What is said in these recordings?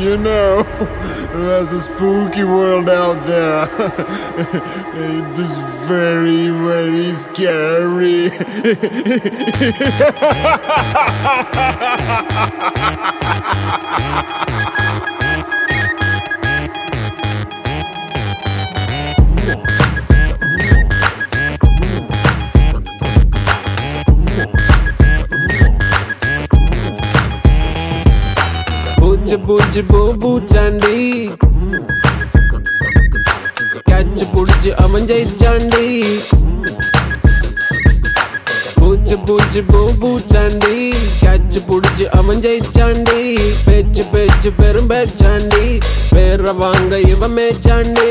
You know, there's a spooky world out there. it is very, very scary. பூச்சி பூச்சி பூ பூச்சாண்டி catch புடிச்சு அவன் ஜெயிச்சாண்டி பூச்சி பூச்சி பூ பூச்சாண்டி கேட்ச் புடிச்சு அவன் ஜெயிச்சாண்டி பேச்சு பேச்சு பெரும் பேச்சாண்டி பேர வாங்க இவன் மேச்சாண்டி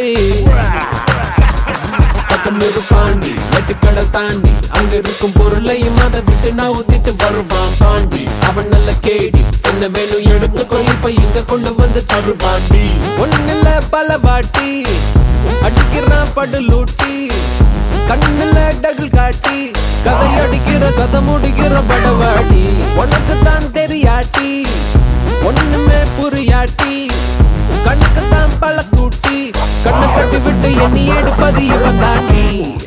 பக்கம் இருப்பாண்டி வெட்டுக்கடை தாண்டி அங்க இருக்கும் பொருளையும் அதை விட்டு நான் ஊத்திட்டு வருவான் பாண்டி அவன் நல்ல கேடி என்ன வேணும் எடுத்துக்கோ இப்ப இங்க கொண்டு வந்து தருவாண்டி ஒண்ணுல பல வாட்டி அடிக்கிறான் படு லூட்டி கண்ணுல டகுல் காட்டி கதை அடிக்கிற கதை முடிக்கிற படவாடி உனக்கு தான் தெரியாட்டி ஒண்ணுமே புரியாட்டி கண்ணுக்கு தான் பல கூட்டி கண்ணை கட்டி விட்டு எண்ணி எடுப்பது இவன் தாண்டி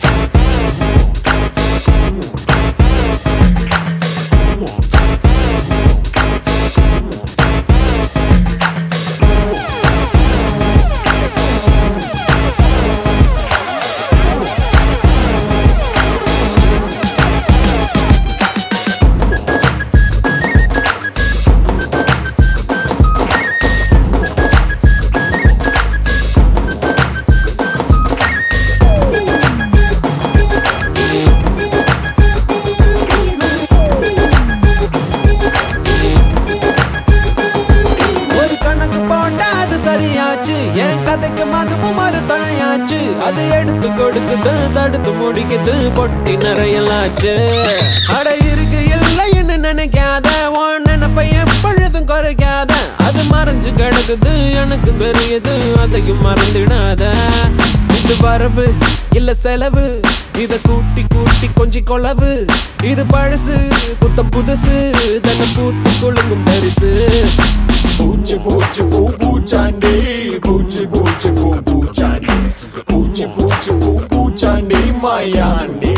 ஒரு கணக்கு போட்டா அது சரியாச்சு என் கதைக்கு மதுவும் மறு துணையாச்சு அது எடுத்து கொடுக்குது தடுத்து முடிக்குது பொட்டி நிறையலாச்சு அட இருக்கு இல்லைன்னு நினைக்காத உன் நினைப்பை எப்பொழுதும் குறைக்காத அது மறைஞ்சு கிடக்குது எனக்கு பெரியது அதையும் மறந்துடாத இது வரவு இல்ல செலவு இத கூட்டி கூட்டி கொஞ்சி கொளவு இது பழசு புத்தம் புதுசு தன்னை பூத்து குலுங்கும் பரிசு பூச்சி பூச்சி பூ பூச்சாண்டி பூச்சி பூச்சி பூ பூச்சாண்டி பூச்சி பூச்சி பூ பூச்சாண்டி மாயாண்டி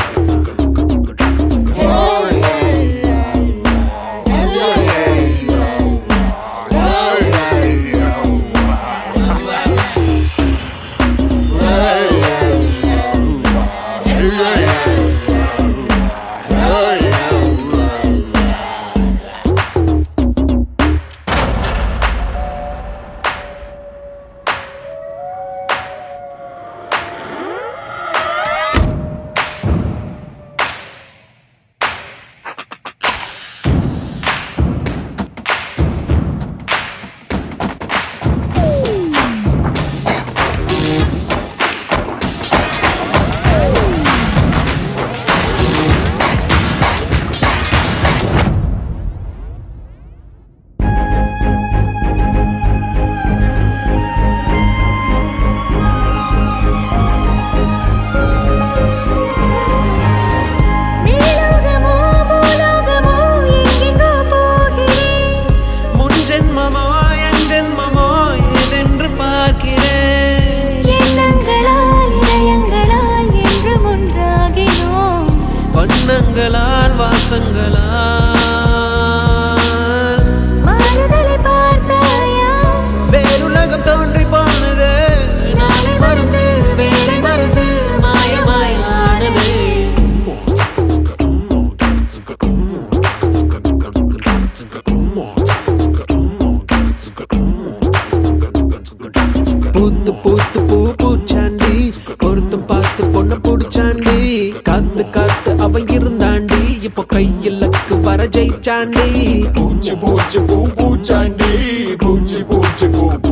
மேலோகமோ பூலோகமோ எங்கெங்கோ போகிறேன் முன் ஜென்மமோ என் ஜென்மமோ ஏதென்று பார்க்கிறேன் எண்ணங்களால் இதயங்களால் என்றும் ஒன்றாகினோம் வண்ணங்களால் வாசங்களால் மாறுதலை பார்த்தாயா வேறுலகம் தோன்றி போனது நாளை மறந்து வேலை மறந்து மாயமாயானது பூத்து பூத்து பூ பூச்சாண்டி பொருத்தம் பார்த்து பொண்ண புடிச்சாண்டி காத்து காத்து அவன் இருந்தாண்டி இப்போ கையிலக்கு வர ஜெயிச்சாண்டி பூச்சி பூச்சி பூ பூச்சாண்டி பூச்சி பூச்சி பூ